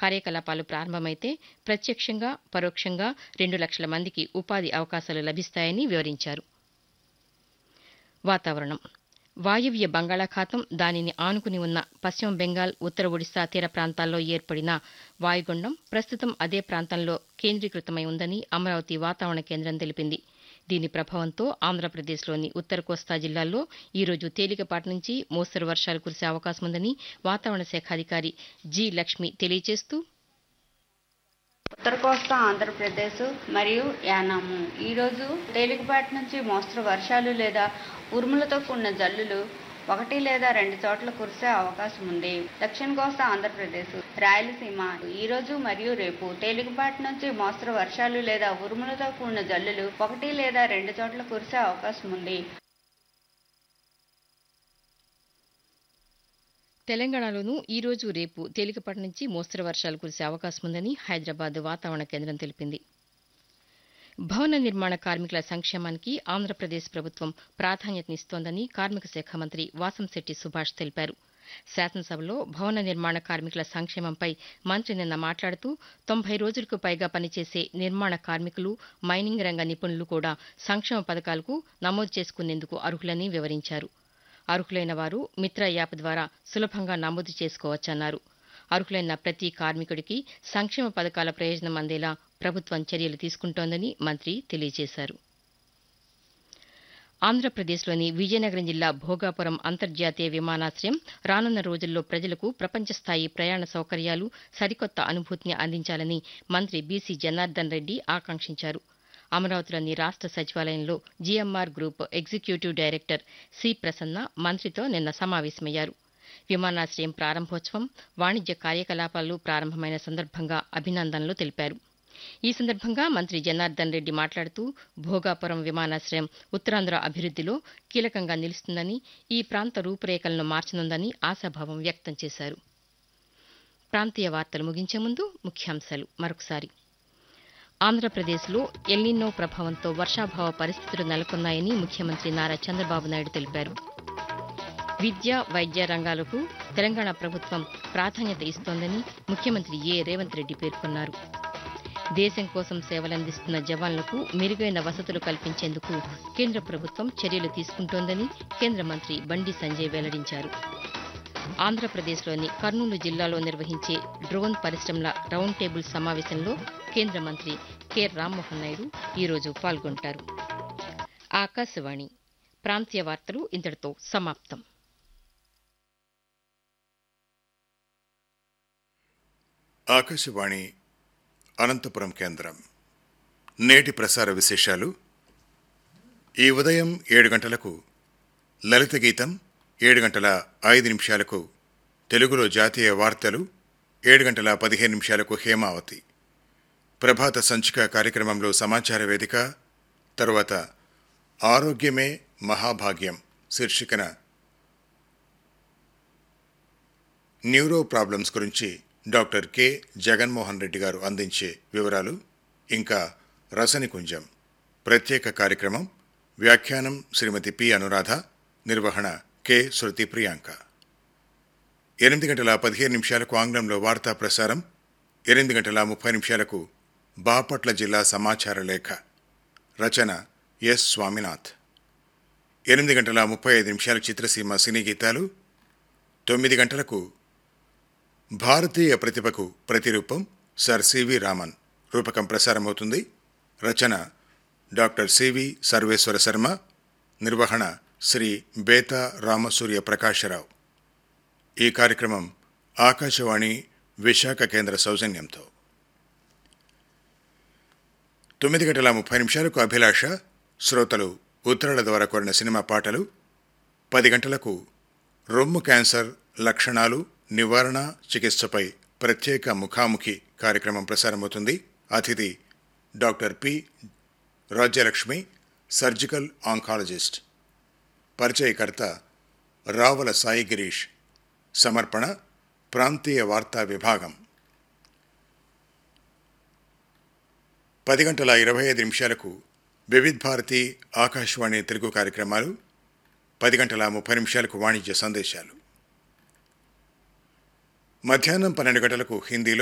కార్యకలాపాలు ప్రారంభమైతే ప్రత్యక్షంగా పరోక్షంగా రెండు లక్షల మందికి ఉపాధి అవకాశాలు లభిస్తాయని వివరించారు వాతావరణం వాయువ్య బంగాళాఖాతం దానిని ఆనుకుని ఉన్న పశ్చిమ బెంగాల్ ఉత్తర ఒడిశా తీర ప్రాంతాల్లో ఏర్పడిన వాయుగుండం ప్రస్తుతం అదే ప్రాంతంలో కేంద్రీకృతమై ఉందని అమరావతి వాతావరణ కేంద్రం తెలిపింది దీని ప్రభావంతో ఆంధ్రప్రదేశ్లోని ఉత్తర కోస్తా జిల్లాల్లో ఈరోజు తేలికపాటి నుంచి మోస్తరు వర్షాలు కురిసే అవకాశం ఉందని వాతావరణ శాఖ అధికారి జి లక్ష్మి తెలియజేస్తూ ఉత్తర కోస్తా ఆంధ్రప్రదేశ్ మరియు యానాము ఈరోజు తేలికపాటి నుంచి మోస్తరు వర్షాలు లేదా ఉరుములతో కూడిన జల్లులు ఒకటి లేదా రెండు చోట్ల కురిసే అవకాశం ఉంది దక్షిణ కోస్తా ఆంధ్రప్రదేశ్ రాయలసీమ ఈ రోజు మరియు రేపు తేలికపాటి నుంచి మోస్తరు వర్షాలు లేదా ఉరుములతో కూడిన జల్లులు ఒకటి లేదా రెండు చోట్ల కురిసే అవకాశం ఉంది తెలంగాణలోనూ ఈ రోజు రేపు తేలికపాటి నుంచి మోస్తరు వర్షాలు కురిసే అవకాశం ఉందని హైదరాబాద్ వాతావరణ కేంద్రం తెలిపింది భవన నిర్మాణ కార్మికుల సంక్షేమానికి ఆంధ్రప్రదేశ్ ప్రభుత్వం ప్రాధాన్యతనిస్తోందని కార్మిక శాఖ మంత్రి వాసంశెట్టి సుభాష్ తెలిపారు శాసనసభలో భవన నిర్మాణ కార్మికుల సంక్షేమంపై మంత్రి నిన్న మాట్లాడుతూ తొంభై రోజులకు పైగా పనిచేసే నిర్మాణ కార్మికులు మైనింగ్ రంగ నిపుణులు కూడా సంక్షేమ పథకాలకు నమోదు చేసుకునేందుకు అర్హులని వివరించారు అర్హులైన వారు మిత్ర యాప్ ద్వారా సులభంగా నమోదు చేసుకోవచ్చన్నారు అర్హులైన ప్రతి కార్మికుడికి సంక్షేమ పథకాల ప్రయోజనం అందేలా ప్రభుత్వం చర్యలు తీసుకుంటోందని మంత్రి తెలియజేశారు ఆంధ్రప్రదేశ్లోని విజయనగరం జిల్లా భోగాపురం అంతర్జాతీయ విమానాశ్రయం రానున్న రోజుల్లో ప్రజలకు ప్రపంచస్థాయి ప్రయాణ సౌకర్యాలు సరికొత్త అనుభూతిని అందించాలని మంత్రి బీసీ జనార్దన్ రెడ్డి ఆకాంక్షించారు అమరావతిలోని రాష్ట సచివాలయంలో GMR group executive director C Prasanna మంత్రితో నిన్న సమావేశమయ్యారు విమానాశ్రయం ప్రారంభోత్సవం వాణిజ్య కార్యకలాపాలు ప్రారంభమైన సందర్భంగా అభినందనలు తెలిపారు ఈ సందర్భంగా మంత్రి జనార్దన్ రెడ్డి మాట్లాడుతూ భోగాపురం విమానాశ్రయం ఉత్తరాంధ్ర అభివృద్దిలో కీలకంగా నిలుస్తుందని ఈ ప్రాంత రూపురేఖలను మార్చనుందని ఆశాభావం వ్యక్తం చేశారు ప్రాంతీయ వార్తలు ముగించే ముందు ముఖ్యాంశాలు మరొకసారి ఆంధ్రప్రదేశ్లో ఎల్నినో ప్రభావంతో వర్షాభావ పరిస్థితులు నెలకొన్నాయని ముఖ్యమంత్రి నారా చంద్రబాబు నాయుడు తెలిపారు విద్య వైద్య రంగాలకు తెలంగాణ ప్రభుత్వం ప్రాధాన్యత ఇస్తోందని ముఖ్యమంత్రి ఏ రేవంత్ రెడ్డి పేర్కొన్నారు దేశం కోసం సేవలందిస్తున్న జవాన్లకు మెరుగైన వసతులు కల్పించేందుకు కేంద్ర ప్రభుత్వం చర్యలు తీసుకుంటోందని కేంద్ర మంత్రి బండి సంజయ్ వెల్లడించారు ఆంధ్రప్రదేశ్లోని కర్నూలు జిల్లాలో నిర్వహించే డ్రోన్ పరిశ్రమల రౌండ్ టేబుల్ సమావేశంలో కేంద్ర మంత్రి కె రామ్మోహన్ నాయుడు ఈరోజు పాల్గొంటారు ఆకాశవాణి ప్రాంతీయ వార్తలు ఇంతటితో సమాప్తం ఆకాశవాణి అనంతపురం కేంద్రం నేటి ప్రసార విశేషాలు ఈ ఉదయం ఏడు గంటలకు లలిత గీతం ఏడు గంటల ఐదు నిమిషాలకు తెలుగులో జాతీయ వార్తలు ఏడు గంటల పదిహేను నిమిషాలకు హేమావతి ప్రభాత సంచిక కార్యక్రమంలో సమాచార వేదిక తరువాత ఆరోగ్యమే మహాభాగ్యం శీర్షికన న్యూరో ప్రాబ్లమ్స్ గురించి డాక్టర్ కె జగన్మోహన్ రెడ్డి గారు అందించే వివరాలు ఇంకా రసనికుంజం ప్రత్యేక కార్యక్రమం వ్యాఖ్యానం శ్రీమతి పి అనురాధ నిర్వహణ కె శృతి ప్రియాంక ఎనిమిది గంటల పదిహేను నిమిషాలకు ఆంగ్లంలో వార్తా ప్రసారం ఎనిమిది గంటల ముప్పై నిమిషాలకు బాపట్ల జిల్లా సమాచార లేఖ రచన ఎస్ స్వామినాథ్ ఎనిమిది గంటల ముప్పై ఐదు నిమిషాల చిత్రసీమ సినీ గీతాలు తొమ్మిది గంటలకు భారతీయ ప్రతిభకు ప్రతిరూపం సర్ సివి రామన్ రూపకం ప్రసారమవుతుంది రచన డాక్టర్ సివి సర్వేశ్వర శర్మ నిర్వహణ శ్రీ బేతా రామసూర్య ప్రకాశరావు ఈ కార్యక్రమం ఆకాశవాణి విశాఖ కేంద్ర సౌజన్యంతో తొమ్మిది గంటల ముప్పై నిమిషాలకు అభిలాష శ్రోతలు ఉత్తరాల ద్వారా కోరిన సినిమా పాటలు పది గంటలకు రొమ్ము క్యాన్సర్ లక్షణాలు నివారణ చికిత్సపై ప్రత్యేక ముఖాముఖి కార్యక్రమం ప్రసారమవుతుంది అతిథి doctor P Rajyalakshmi surgical oncologist పరిచయకర్త రావల సాయి గిరీష్ సమర్పణ ప్రాంతీయ వార్తా విభాగం పది గంటల ఇరవై ఐదు నిమిషాలకు వివిధ్ భారతి ఆకాశవాణి తెలుగు కార్యక్రమాలు పది గంటల ముప్పై నిమిషాలకు వాణిజ్య సందేశాలు మధ్యాహ్నం పన్నెండు గంటలకు హిందీలో